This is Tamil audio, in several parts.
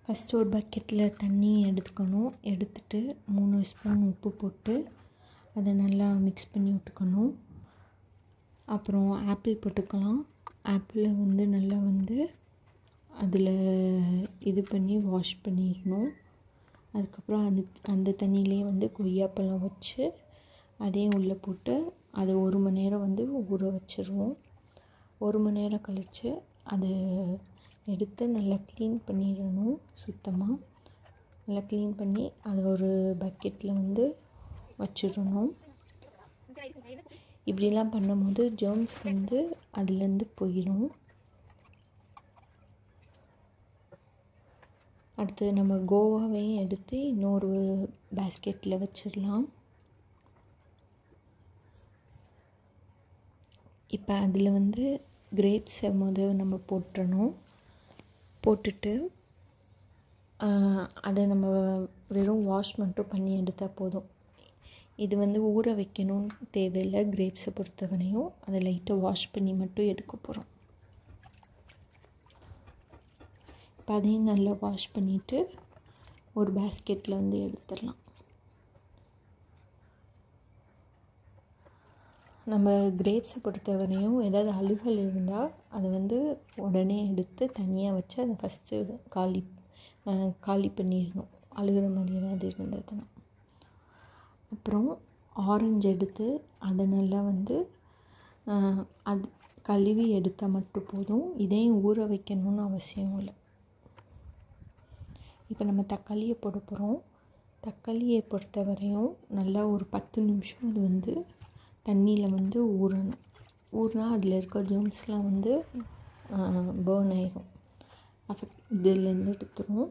ஃபஸ்ட்டு ஒரு பக்கெட்டில் தண்ணி எடுத்துக்கணும் எடுத்துட்டு மூணு ஸ்பூன் உப்பு போட்டு அதை நல்லா மிக்ஸ் பண்ணி விட்டுக்கணும் அப்புறம் ஆப்பிள் போட்டுக்கலாம் ஆப்பிளை வந்து நல்லா வந்து அதில் இது பண்ணி வாஷ் பண்ணிடணும் அதுக்கப்புறம் அது அந்த தண்ணியிலே வந்து கொய்யாப்பழம் வச்சு அதையும் உள்ளே போட்டு அதை ஒரு மணி நேரம் வந்து ஊற வச்சுருவோம் ஒரு மணி நேரம் கழித்து அதை எடுத்து நல்லா க்ளீன் பண்ணிடணும் சுத்தமாக நல்லா க்ளீன் பண்ணி அதை ஒரு பக்கெட்டில் வந்து வச்சிடணும் இப்படிலாம் பண்ணும்போது ஜெர்ம்ஸ் வந்து அதுலேருந்து போயிடும் அடுத்து நம்ம கோவாவையும் எடுத்து இன்னொரு பேஸ்கெட்டில் வச்சிடலாம் இப்போ அதில் வந்து கிரேப்ஸை முத நம்ம போட்டுறணும் போட்டுட்டு அதை நம்ம வெறும் வாஷ் மட்டும் பண்ணி எடுத்தால் போதும் இது வந்து ஊற வைக்கணும்னு தேவையில்லை கிரேப்ஸை பொறுத்தவரையும் அதை லைட்டாக வாஷ் பண்ணி மட்டும் எடுக்க போகிறோம் இப்போ அதையும் நல்லா வாஷ் பண்ணிவிட்டு ஒரு பேஸ்கெட்டில் வந்து எடுத்துடலாம் நம்ம கிரேப்ஸை பொறுத்தவரையும் ஏதாவது அழுகல் இருந்தால் அதை வந்து உடனே எடுத்து தனியாக வச்சு அதை ஃபஸ்ட்டு காலி காலி பண்ணிடணும் அழுகிற மாதிரி ஏதாவது இருந்ததுன்னா அப்புறம் ஆரஞ்சு எடுத்து அதை நல்லா வந்து அது கழுவி எடுத்தால் மட்டும் போதும் இதையும் ஊற வைக்கணும்னு அவசியம் இல்லை இப்போ நம்ம தக்காளியை போட போகிறோம் தக்காளியை பொறுத்தவரையும் நல்லா ஒரு பத்து நிமிஷம் அது வந்து தண்ணியில் வந்து ஊறணும் ஊறினா அதில் இருக்க ஜெர்ம்ஸ்லாம் வந்து பேர்ன் ஆயிரும் அஃபெக்ட் இதுலேருந்து எடுத்துரும்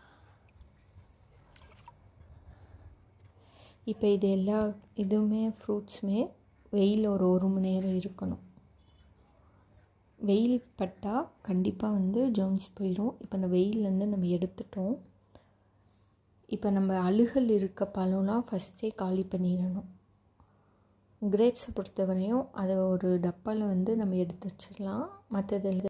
இப்போ இது எல்லா இதுவுமே ஃப்ரூட்ஸுமே வெயில் ஒரு ஒரு மணி நேரம் இருக்கணும் வெயில் பட்டால் கண்டிப்பாக வந்து ஜெர்ம்ஸ் போயிடும் இப்போ இந்த வெயிலேருந்து நம்ம எடுத்துட்டோம் இப்போ நம்ம அழுகல் இருக்க பழம்லாம் ஃபஸ்ட்டே காலி பண்ணிடணும் கிரேப்ஸை பொறுத்தவரையும் அதை ஒரு டப்பாவில் வந்து நம்ம எடுத்து வச்சிடலாம் மற்றது